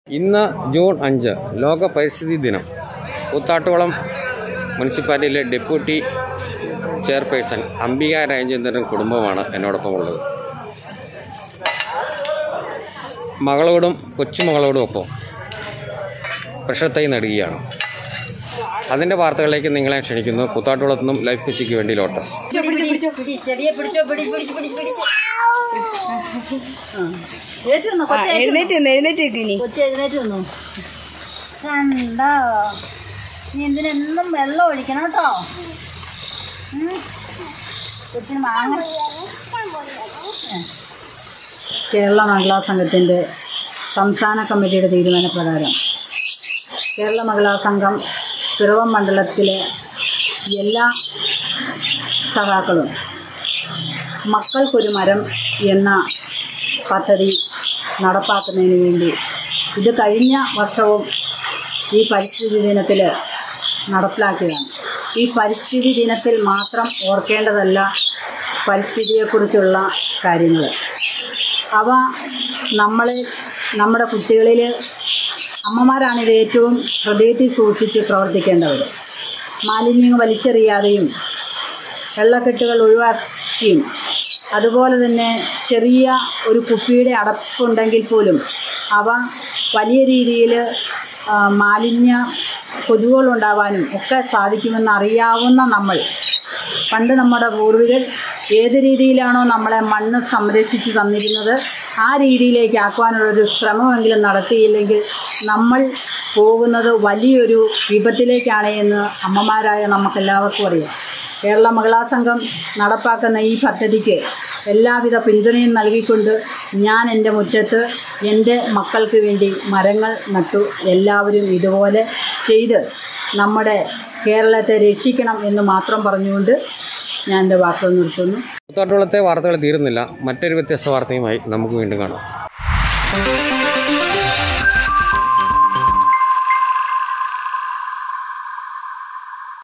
ഇന്ന് ജൂൺ അഞ്ച് ലോക പരിസ്ഥിതി ദിനം കൂത്താട്ടുകുളം മുനിസിപ്പാലിറ്റിയിലെ ഡെപ്യൂട്ടി ചെയർപേഴ്സൺ അംബിക രാജേന്ദ്രൻ കുടുംബമാണ് എന്നോടൊപ്പം ഉള്ളത് മകളോടും കൊച്ചുമകളോടും ഒപ്പം പ്രഷത്തൈ നടുകയാണ് അതിൻ്റെ വാർത്തകളിലേക്ക് നിങ്ങളെ ക്ഷണിക്കുന്നു കൂത്താട്ടുകുളത്തു നിന്നും ലൈഫ് കൃഷിക്ക് വേണ്ടി ലോട്ടസ് പിടി, ചെടിയെ പിടിച്ചോ പിടി പിടിച്ച് പിടിച്ച് പിടിച്ച് ഏറ്റു നിന്നോ കൊച്ചു എഴുന്നേറ്റ് നിന്ന് എഴുന്നേറ്റ് നിക്ക് ഇനി കൊച്ചു എഴുന്നേറ്റ് നിന്നു കണ്ടോ നീ എന്തിനെന്നും വെള്ളം ഒഴിക്കണം കേട്ടോ ഉം. കൊച്ചിന് മാങ്ങ കേരള മഹിളാ സംഘത്തിൻ്റെ സംസ്ഥാന കമ്മിറ്റിയുടെ തീരുമാനപ്രകാരം കേരള മഹിളാ സംഘം പിറവം മണ്ഡലത്തിലെ എല്ലാ സഖാക്കളും മക്കൾക്കൊരു മരം എന്ന പദ്ധതി നടപ്പാക്കുന്നതിന് വേണ്ടി ഇത് കഴിഞ്ഞ വർഷവും ഈ പരിസ്ഥിതി ദിനത്തിൽ നടപ്പിലാക്കിയതാണ് ഈ പരിസ്ഥിതി ദിനത്തിൽ മാത്രം ഓർക്കേണ്ടതല്ല പരിസ്ഥിതിയെക്കുറിച്ചുള്ള കാര്യങ്ങൾ അവ നമ്മൾ നമ്മുടെ കുട്ടികളിൽ അമ്മമാരാണ് ഇത് ഏറ്റവും ഹൃദയത്തിൽ സൂക്ഷിച്ച് പ്രവർത്തിക്കേണ്ടവർ മാലിന്യങ്ങൾ വലിച്ചെറിയാതെയും വെള്ളക്കെട്ടുകൾ ഒഴിവാക്കിയും അതുപോലെ തന്നെ ചെറിയ ഒരു കുപ്പിയുടെ അടപ്പുണ്ടെങ്കിൽ പോലും അവ വലിയ രീതിയിൽ മാലിന്യ കൊതുകുകളുണ്ടാവാനും ഒക്കെ സാധിക്കുമെന്ന് അറിയാവുന്ന നമ്മൾ പണ്ട് നമ്മുടെ പൂർവികർ ഏത് രീതിയിലാണോ നമ്മളെ മണ്ണ് സംരക്ഷിച്ച് തന്നിരുന്നത് ആ രീതിയിലേക്ക് ആക്കുവാനുള്ളൊരു ശ്രമമെങ്കിലും നടത്തിയില്ലെങ്കിൽ നമ്മൾ പോകുന്നത് വലിയൊരു വിപത്തിലേക്കാണ് എന്ന് അമ്മമാരായ നമുക്കെല്ലാവർക്കും അറിയാം കേരള മഹിളാ സംഘം നടപ്പാക്കുന്ന ഈ പദ്ധതിക്ക് എല്ലാവിധ പിന്തുണയും നൽകിക്കൊണ്ട് ഞാൻ എൻ്റെ മുറ്റത്ത് എൻ്റെ മക്കൾക്ക് വേണ്ടി മരങ്ങൾ നട്ടു എല്ലാവരും ഇതുപോലെ ചെയ്ത് നമ്മുടെ കേരളത്തെ രക്ഷിക്കണം എന്ന് മാത്രം പറഞ്ഞുകൊണ്ട് ഞാൻ എൻ്റെ വാക്കുകൾ നിർത്തുന്നു കൂത്താട്ടുകുളത്തെ വാർത്തകൾ തീരുന്നില്ല മറ്റൊരു വ്യത്യസ്ത വാർത്തയുമായി നമുക്ക് വീണ്ടും കാണാം